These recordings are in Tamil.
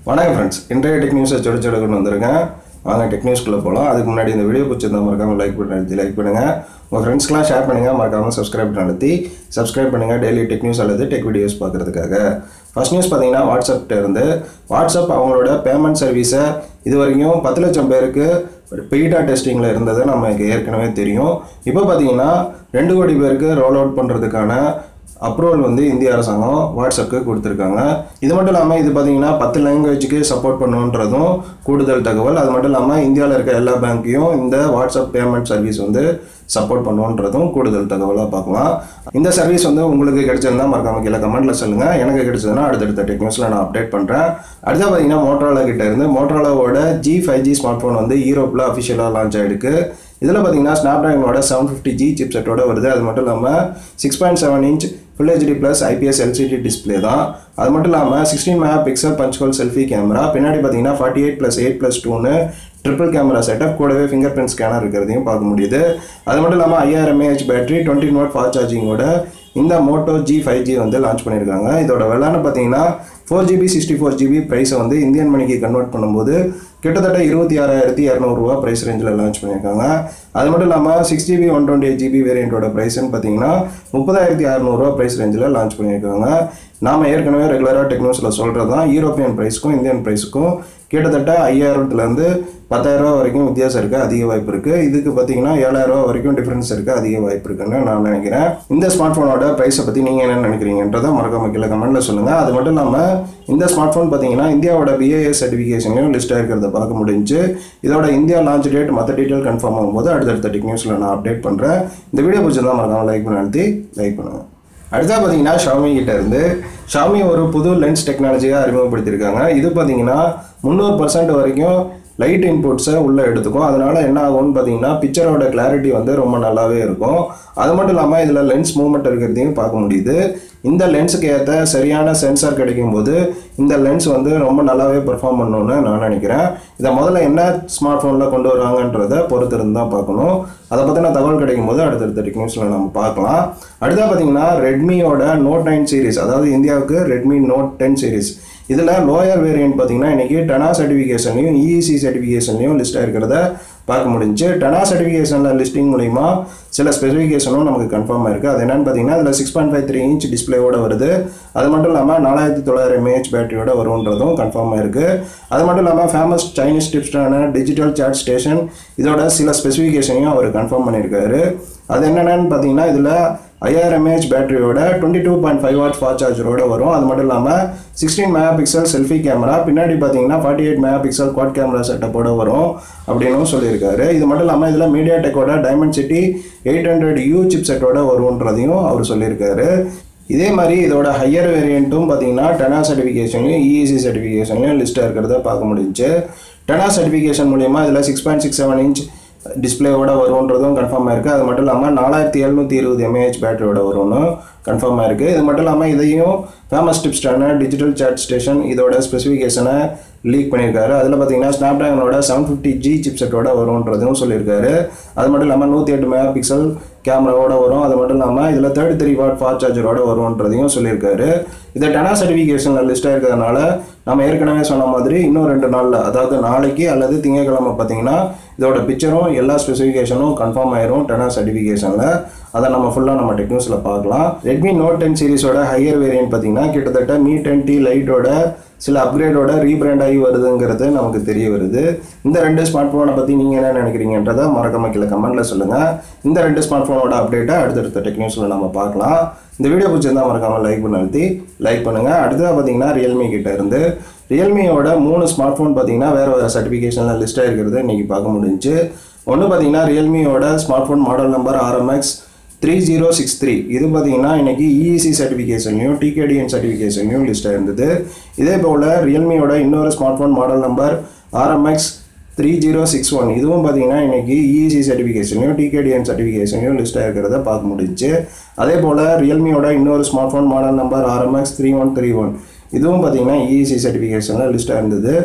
வணக்கம் ஃப்ரெண்ட்ஸ் இன்றைய டெக் நியூஸை சொட சொடக்குன்னு வந்திருக்கேன் வாங்க டெக் நியூஸ்க்குள்ளே போகலாம் அதுக்கு முன்னாடி இந்த வீடியோ பிடிச்சிருந்தா மறக்காமல் லைக் பண்ணி அழுத்தி லைக் பண்ணுங்கள் உங்கள் ஃப்ரெண்ட்ஸ்க்கெலாம் ஷேர் பண்ணுங்கள் மறக்காமல் சப்ஸ்கிரைப் நடத்தி சப்ஸ்கிரைப் பண்ணுங்கள் டெய்லி டெக் நியூஸ் அல்லது டெக் வீடியோஸ் பார்க்குறதுக்காக ஃபர்ஸ்ட் நியூஸ் பார்த்தீங்கன்னா வாட்ஸ்அப்ட்ட இருந்து வாட்ஸ்அப் அவங்களோட பேமெண்ட் சர்வீஸை இது வரைக்கும் பத்து லட்சம் பேருக்கு பெய்டா டெஸ்டிங்கில் இருந்தது நமக்கு ஏற்கனவே தெரியும் இப்போ பார்த்தீங்கன்னா ரெண்டு கோடி பேருக்கு ரோல் அவுட் பண்ணுறதுக்கான அப்ரூவல் வந்து இந்திய அரசாங்கம் வாட்ஸ்அப்புக்கு கொடுத்துருக்காங்க இது மட்டும் இல்லாமல் இது பார்த்தீங்கன்னா பத்து லாங்குவேஜுக்கு சப்போர்ட் பண்ணுன்றதும் கூடுதல் தகவல் அது மட்டும் இல்லாமல் இந்தியாவில் இருக்க எல்லா பேங்க்கையும் இந்த வாட்ஸ்அப் பேமெண்ட் சர்வீஸ் வந்து சப்போர்ட் பண்ணுன்றதும் கூடுதல் தகவலாக பார்க்கலாம் இந்த சர்வீஸ் வந்து உங்களுக்கு கிடைச்சிருந்தா மறக்காம கீழே கமெண்ட்ல சொல்லுங்கள் எனக்கு கிடைச்சதுன்னா அடுத்தடுத்த டெக் நியூஸில் நான் அப்டேட் பண்ணுறேன் அடுத்து பார்த்தீங்கன்னா மோட்ரோலா கிட்ட இருந்து மோட்ரோலாவோட G five G smartphone வந்து யூரோப்பில் அஃபிஷியலாக லான்ச் ஆயிருக்கு இதில் பார்த்தீங்கன்னா ஸ்னாப்ட்ராகனோட செவன் ஃபிஃப்டி ஜி சிப் செட்டோட வருது அது மட்டும் இல்லாமல் six point seven inch full HD plus IPS LCD display தான் அது மட்டும் இல்லாமல் sixteen mega pixel punch hole selfie camera பின்னாடி பார்த்தீங்கன்னா forty eight plus eight plus டூன்னு ட்ரிபிள் கேமரா செட்டப் கூடவே ஃபிங்கர் பிரிண்ட் ஸ்கேனர் இருக்கிறதையும் பார்க்க முடியுது அது மட்டும் இல்லாமல் ஐயாயிரம் AH battery twenty watt fast சார்ஜிங்கோட இந்த மோட்டோ ஜி ஃபைவ் ஜி வந்து லான்ச் பண்ணியிருக்காங்க இதோட விலைன்னு பார்த்தீங்கன்னா four GB sixty four GB ப்ரைஸை வந்து இந்தியன் மணிக்கு கன்வெர்ட் பண்ணும்போது கிட்டத்தட்ட இருபத்தி ஆறாயிரத்தி இரநூறுவா ப்ரைஸ் ரேஞ்சில் லான்ச் பண்ணியிருக்காங்க அது மட்டும் இல்லாமல் six GB one twenty eight GB வேரியண்ட்டோட ப்ரைஸ்னு பார்த்தீங்கன்னா முப்பதாயிரத்தி அறநூறுவா ப்ரைஸ் ரேஞ்சில் லான்ச் பண்ணியிருக்காங்க நாம் ஏற்கனவே ரெகுலராக டெக்னோஸில் சொல்கிறது தான் யூரோப்பியன் ப்ரைஸுக்கும் இந்தியன் ப்ரைஸுக்கும் கிட்டத்தட்ட ஐயாயிரத்துலேருந்து பத்தாயிரரூவா வரைக்கும் வித்தியாசம் இருக்குது அதிக வாய்ப்பு இருக்குது இதுக்கு பார்த்தீங்கன்னா ஏழாயிரரூவா வரைக்கும் டிஃப்ரென்ஸ் இருக்குது அதிக வாய்ப்பு இருக்குன்னு நான் நினைக்கிறேன் இந்த ஸ்மார்ட் ஃபோனோட ப்ரைஸை பற்றி நீங்கள் என்ன நினைக்கிறீங்கன்றதை மறக்காம கீழே கமெண்ட்டில் சொல்லுங்கள் அது மட்டும் இல்லாமல் இந்த ஸ்மார்ட் ஃபோன் பார்த்தீங்கன்னா இந்தியாவோட பிஏஎஸ் சர்டிஃபிகேஷன்லையும் லிஸ்ட் ஆகிருக்கிறத பார்க்க முடிஞ்சு இதோட இந்தியா லான்ச் டேட் மற்ற டீட்டெயில் கன்ஃபார்ம் ஆகும்போது அடுத்தடுத்த டெக் நியூஸில் நான் அப்டேட் பண்ணுறேன் இந்த வீடியோ பிடிச்சிருந்தா மறக்காம லைக் பண்ணி அழுத்தி லைக் பண்ணுங்கள் அடுத்தா பார்த்தீங்கன்னா ஷாமி கிட்ட இருந்து ஷாமி ஒரு புது லென்ஸ் டெக்னாலஜியாக அறிமுகப்படுத்தியிருக்காங்க இது பார்த்தீங்கன்னா முந்நூறு பர்சன்ட் வரைக்கும் லைட் இன்புட்ஸை உள்ளே எடுத்துக்கும் அதனால என்ன ஆகும்னு பார்த்தீங்கன்னா பிக்சரோட கிளாரிட்டி வந்து ரொம்ப நல்லாவே இருக்கும் அது மட்டும் இல்லாமல் இதில் லென்ஸ் மூவ்மெண்ட் இருக்கிறதையும் பார்க்க முடியுது இந்த லென்ஸுக்கு ஏற்ற சரியான சென்சார் கிடைக்கும் போது இந்த லென்ஸ் வந்து ரொம்ப நல்லாவே பெர்ஃபார்ம் பண்ணணும்னு நான் நினைக்கிறேன் இதை முதல்ல என்ன ஸ்மார்ட் ஃபோனில் கொண்டு வராங்கன்றதை பொறுத்து இருந்து தான் பார்க்கணும் அதை பற்றின தகவல் கிடைக்கும் போது அடுத்தடுத்த டெக்னிக்ஸில் நம்ம பார்க்கலாம் அடுத்தா பார்த்தீங்கன்னா ரெட்மியோட நோட் நைன் சீரிஸ் அதாவது இந்தியாவுக்கு ரெட்மி நோட் டென் சீரிஸ் இதில் லோயர் வேரியன்ட் பார்த்தீங்கன்னா இன்றைக்கி டெனா சர்டிஃபிகேஷன்லையும் இஇசி சர்டிஃபிகேஷன்லையும் லிஸ்ட் ஆகிருக்கிறத பார்க்க முடிஞ்சு டெனா சர்டிஃபிகேஷனில் லிஸ்டிங் மூலிமா சில ஸ்பெசிஃபிகேஷனும் நமக்கு கன்ஃபார்ம் ஆயிருக்கு அது என்னன்னு பார்த்தீங்கன்னா அதில் six point five three inch டிஸ்பிளேவோட வருது அது மட்டும் இல்லாமல் நாலாயிரத்தி தொள்ளாயிரம் எம்ஏஹெச் பேட்டரியோட வரும்ன்றதும் கன்ஃபார்ம் ஆயிருக்கு அது மட்டும் இல்லாமல் ஃபேமஸ் சைனீஸ் டிப்ஸ்டான டிஜிட்டல் சார்ட் ஸ்டேஷன் இதோட சில ஸ்பெசிஃபிகேஷனையும் அவர் கன்ஃபார்ம் பண்ணியிருக்காரு அது என்னென்னு பார்த்தீங்கன்னா இதில் ஐயாயிரம் எம்ஏஹெச் பேட்டரியோட twenty two point five watt fast சார்ஜரோட வரும் அது மட்டும் இல்லாமல் sixteen mega pixel selfie camera பின்னாடி பார்த்தீங்கன்னா forty eight mega pixel quad camera செட்டப்போட வரும் அப்படின்னு சொல்லியிருக்காரு இது மட்டும் இல்லாமல் இதில் மீடியா டெக்கோட Dimensity eight hundred U chip செட்டோட வரும்ன்றதையும் அவர் சொல்லியிருக்காரு இதே மாதிரி இதோட ஹையர் வேரியண்ட்டும் பார்த்தீங்கன்னா டெனா சர்டிஃபிகேஷன்லையும் இஇசி சர்டிஃபிகேஷன்லையும் லிஸ்ட்டாக இருக்கிறத பார்க்க முடிஞ்சு டெனா சர்டிஃபிகேஷன் மூலியமாக இதில் six point six seven inch டிஸ்பிளேவோட வரும்ன்றதும் கன்ஃபார்ம் ஆயிருக்கு அது மட்டும் இல்லாமல் நாலாயிரத்தி எழுநூற்றி இருபது எம்ஏஹெச் பேட்டரியோட வரும்னு கன்ஃபார்ம் ஆயிருக்கு இது மட்டும் இல்லாமல் இதையும் ஃபேமஸ் டிப்ஸ்டான டிஜிட்டல் சார்ட் ஸ்டேஷன் இதோட ஸ்பெசிஃபிகேஷனை லீக் பண்ணியிருக்காரு அதில் பார்த்தீங்கன்னா ஸ்னாப்ட்ராகனோட செவன் ஃபிஃப்டி ஜி சிப்செட்டோட வரும்ன்றதும் சொல்லியிருக்காரு அது மட்டும் இல்லாமல் நூற்றி எட்டு மெகா பிக்சல் கேமராவோட வரும் அது மட்டும் இல்லாமல் இதில் தேர்ட்டி த்ரீ வாட் ஃபாஸ்ட் சார்ஜரோட வரும்ன்றதையும் சொல்லியிருக்காரு இதை டெனா சர்டிஃபிகேஷனில் லிஸ்ட்டாக இருக்கிறதுனால நம்ம ஏற்கனவே சொன்ன மாதிரி இன்னும் ரெண்டு நாளில் அதாவது நாளைக்கு அல்லது திங்கட்கிழமை பார்த்தீங்கன்னா இதோட பிக்சரும் எல்லா ஸ்பெசிஃபிகேஷனும் கன்ஃபார்ம் ஆயிரும் டெனா சர்டிஃபிகேஷனில் அதை நம்ம ஃபுல்லாக நம்ம டெக்னிக்ஸில் பார்க்கலாம் ரெட்மி நோட் டென் சீரிஸோட ஹையர் வேரியன்ட் பார்த்தீங்கன்னா கிட்டத்தட்ட மீ டென் டி லைட்டோட சில அப்கிரேடோட ரீபிராண்ட் ஆகி வருதுங்கிறது நமக்கு தெரிய வருது இந்த ரெண்டு ஸ்மார்ட் ஃபோனை பற்றி நீங்கள் என்ன நினைக்கிறீங்கன்றதை மறக்காம கீழே கமெண்ட்டில் சொல்லுங்கள் இந்த ரெண்டு ஸ்மார்ட் ஃபோனோட அப்டேட்டை அடுத்தடுத்த டெக்னிக்ஸில் நம்ம பார்க்கலாம் இந்த வீடியோ பிடிச்சிருந்தா மறக்காமல் லைக் பண்ண அழுத்தி லைக் பண்ணுங்கள் அடுத்ததாக பார்த்தீங்கன்னா ரியல்மி கிட்ட இருந்து ரியல்மியோட மூணு ஸ்மார்ட் ஃபோன் பார்த்தீங்கன்னா வேறு வேறு சர்டிஃபிகேஷனில் லிஸ்ட் ஆகிருக்கிறது இன்றைக்கி பார்க்க முடிஞ்சு ஒன்று பார்த்தீங்கன்னா ரியல்மியோட smart phone model number RMX three zero six three இது பார்த்தீங்கன்னா இன்றைக்கி இஇசி சர்டிஃபிகேஷன்லையும் டிகேடிஎன் சர்டிஃபிகேஷன்லையும் லிஸ்ட்டாக இருந்தது இதே போல் ரியல்மியோட இன்னொரு smart phone model number RMX three zero six one இதுவும் பார்த்தீங்கன்னா இன்றைக்கி இஇசி சர்டிஃபிகேஷன்லையும் டிகேடிஎன் சர்டிஃபிகேஷன்லையும் லிஸ்ட்டாக இருக்கிறத பார்க்க முடிஞ்சு அதே போல் ரியல்மியோட இன்னொரு smart phone model number RMX three one three one இதுவும் பார்த்தீங்கன்னா இஇசி சர்டிஃபிகேஷனில் லிஸ்ட்டாக இருந்தது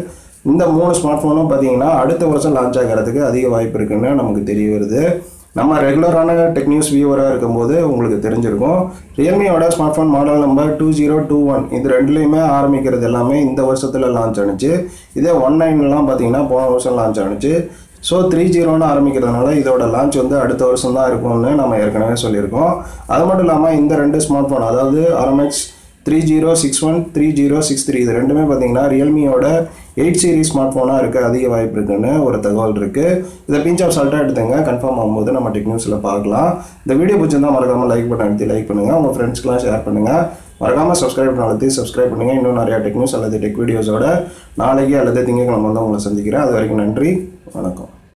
இந்த மூணு ஸ்மார்ட் ஃபோனும் பார்த்தீங்கன்னா அடுத்த வருஷம் லான்ச் ஆகிறதுக்கு அதிக வாய்ப்பு இருக்குன்னு நமக்கு தெரிய வருது நம்ம ரெகுலரான டெக் நியூஸ் வியூவராக இருக்கும்போது உங்களுக்கு தெரிஞ்சிருக்கும் ரியல்மியோட smart phone model number two zero two one இது ரெண்டுலேயுமே ஆரம்பிக்கிறது எல்லாமே இந்த வருஷத்தில் லான்ச் ஆனுச்சு இதே ஒன் நைன்லாம் பார்த்தீங்கன்னா போன வருஷம் லான்ச் ஆனுச்சு ஸோ த்ரீ ஜீரோன்னு ஆரம்பிக்கிறதுனால இதோட லான்ச் வந்து அடுத்த வருஷம் தான் இருக்கும்னு நம்ம ஏற்கனவே சொல்லியிருக்கோம் அது மட்டும் இல்லாமல் இந்த ரெண்டு ஸ்மார்ட் ஃபோன் அதாவது RMX three zero six one three zero six three இது ரெண்டுமே பார்த்தீங்கன்னா ரியல்மியோட எயிட் சீரிஸ் ஸ்மார்ட் ஃபோனாக இருக்க அதிக வாய்ப்பு இருக்குன்னு ஒரு தகவல் இருக்குது இதை பிஞ்ச் ஆஃப் சால்ட்டாக எடுத்துங்க கன்ஃபார்ம் ஆகும்போது நம்ம டெக் நியூஸில் பார்க்கலாம் இந்த வீடியோ பிடிச்சிருந்தா மறக்காமல் லைக் பண்ண அழுத்தி லைக் பண்ணுங்கள் உங்கள் ஃப்ரெண்ட்ஸ்க்கெலாம் ஷேர் பண்ணுங்கள் மறக்காமல் சப்ஸ்கிரைப் பண்ண அழுத்தி சப்ஸ்கிரைப் பண்ணுங்கள் இன்னும் நிறையா டெக் நியூஸ் அல்லது டெக் வீடியோஸோட நாளைக்கு அல்லது திங்கக்கிழமை வந்து உங்களை சந்திக்கிறேன் அது வரைக்கும் நன்றி வணக்கம்